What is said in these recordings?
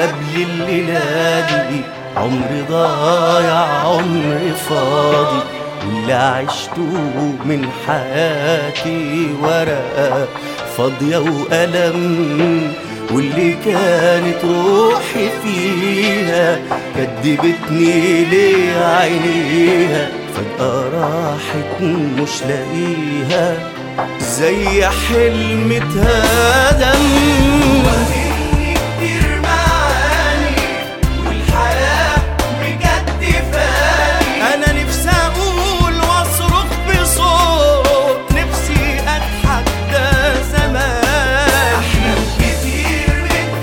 قبل الليلة دي عمر ضايع عمر فاضي واللي عشته من حياتي ورقة فاضية وألم واللي كانت روحي فيها كدبتني ليه عينيها فجأة راحت مش لاقيها زي حلم اتهدم وهمني كتير معاني والحياة مجدفاني أنا نفسي أقول وأصرخ بصوت نفسي أضحك ده زمان أحلام كتير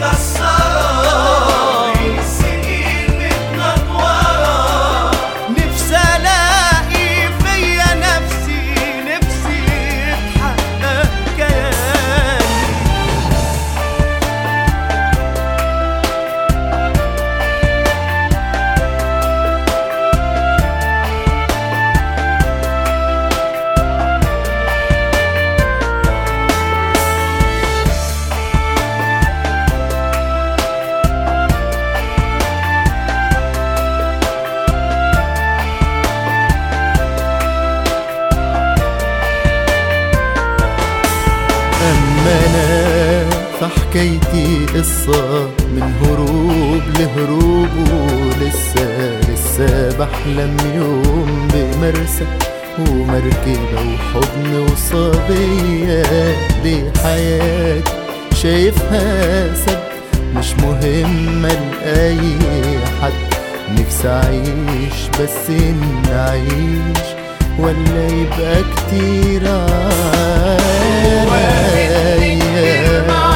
متكسرة بين السنين متنطورة نفسي ألاقي فيا نفسي نفسي يتحقق كياني أما أنا فحكايتي قصة من هروب لهروب ولسه لسه بحلم يوم بمرسى ومركبة وحضن وصبية دي حياتي شايفها سد مش مهمة لأي حد نفسي أعيش بس إن أعيش ولا يبقى كتير عليا